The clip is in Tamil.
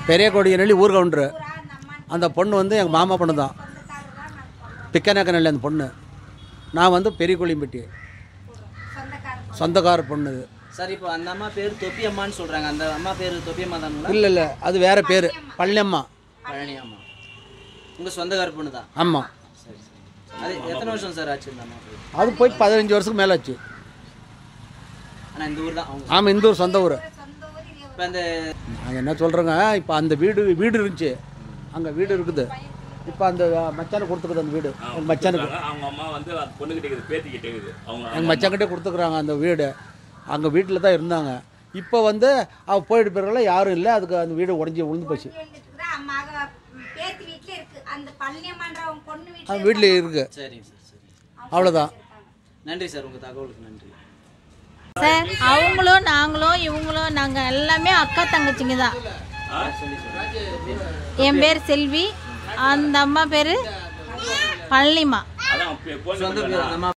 பெரிய கொடியநல்லி ஊர் கவுண்டரு அந்த பொண்ணு வந்து எங்கள் மாமா பொண்ணு தான் பிக்கநாக்கநல்லி அந்த பொண்ணு நான் வந்து பெரிய கொளியம்பட்டி சொந்தக்கார பொண்ணு இது சார் இப்போ அந்த அம்மா பேர் தொப்பி அம்மான்னு சொல்றாங்க அந்த அம்மா பேர் தொப்பி அம்மா தானுங்களா இல்லை இல்லை அது வேறு பேர் பழனியம்மா பழனி அம்மா உங்க சொந்தக்கார பொண்ணு தான் ஆமாம் சரி சரி அது எத்தனை வருஷம் சார் ஆச்சு இந்த அம்மா பேர் அது போய் பதினஞ்சு வருஷத்துக்கு மேலே ஆச்சு ஆனால் இந்த ஊர் தான் அவங்க ஆமாம் இந்த ஊர் சொந்த ஊர் இப்போ அந்த நாங்கள் என்ன சொல்கிறோங்க இப்போ அந்த வீடு வீடு இருந்துச்சு அங்கே வீடு இருக்குது இப்போ அந்த மச்சானுக்கு கொடுத்துக்குது அந்த வீடு எங்கள் மச்சானுக்கு அவங்க அம்மா வந்து அந்த பொண்ணுகிட்ட இருக்குது பேத்திக்கிட்டே இருக்குது அவங்க எங்கள் மச்சான்கிட்டே கொடுத்துக்குறாங்க அந்த வீடு அங்கே வீட்டில் தான் இருந்தாங்க இப்போ வந்து அவ போயிட்டு பிறகுல யாரும் இல்லை அதுக்கு அந்த வீடு உடஞ்சி விழுந்து போச்சு மக பேத்தி வீட்டுல இருக்கு அந்த பழனியம்மான்றவங்க பொண்ணு வீட்டுல அந்த வீட்டில் இருக்குது சரிங்க சார் சரி அவ்வளோதான் நன்றி சார் உங்கள் தகவலுக்கு நன்றி சார் அவங்களும் நாங்களும் இவங்களும் நாங்கள் எல்லாமே அக்கா தங்கச்சிங்க தான் சொல்லி சொல்லுங்கள் என் பேர் செல்வி அந்த அம்மா பேர் பழனிமா அதான் பொண்ணு சொந்த பேர் அந்த அம்மா